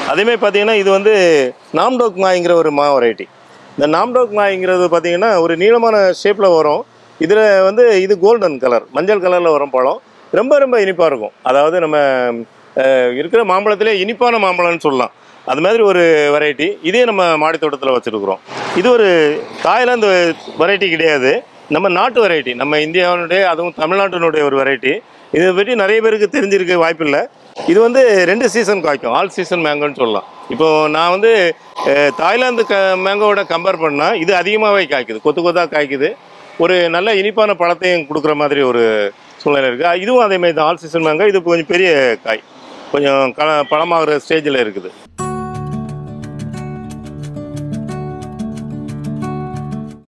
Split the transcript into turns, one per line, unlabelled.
அதேமாதிரி பார்த்தீங்கன்னா இது வந்து நாம்டோக் மாய்ங்கிற ஒரு மா வெரைட்டி இந்த நாம்டோக் மாய்ங்கிறது பார்த்தீங்கன்னா ஒரு நீளமான ஷேப்பில் வரும் இதில் வந்து இது கோல்டன் கலர் மஞ்சள் கலரில் வரும் பழம் ரொம்ப ரொம்ப இனிப்பாக இருக்கும் அதாவது நம்ம அஹ், இருக்கிற மாம்பழத்திலே இனிப்பான மாம்பழம்னு சொல்லலாம் அது மாதிரி ஒரு வெரைட்டி இதே நம்ம மாடி தோட்டத்தில் வச்சுருக்குறோம் இது ஒரு தாய்லாந்து வெரைட்டி கிடையாது நம்ம நாட்டு வெரைட்டி நம்ம இந்தியாவினுடைய அதுவும் தமிழ்நாட்டினுடைய ஒரு வெரைட்டி இதை பற்றி நிறைய பேருக்கு தெரிஞ்சிருக்க வாய்ப்பில்லை இது வந்து ரெண்டு சீசன் காய்க்கும் ஆல் சீசன் மேங்கோன்னு சொல்லலாம் இப்போ நான் வந்து அஹ், தாய்லாந்து க மேங்கோவோட கம்பேர் பண்ணால் இது அதிகமாகவே காய்க்குது கொத்து கொத்தாக காய்க்குது ஒரு நல்ல இனிப்பான பழத்தையும் கொடுக்குற மாதிரி ஒரு சூழ்நிலை இருக்குது இதுவும் அதே மாதிரி தான் ஆல் சீசன் மேங்கோ இது கொஞ்சம் பெரிய காய் கொஞ்சம் க பழமாகிற ஸ்டேஜில் இருக்குது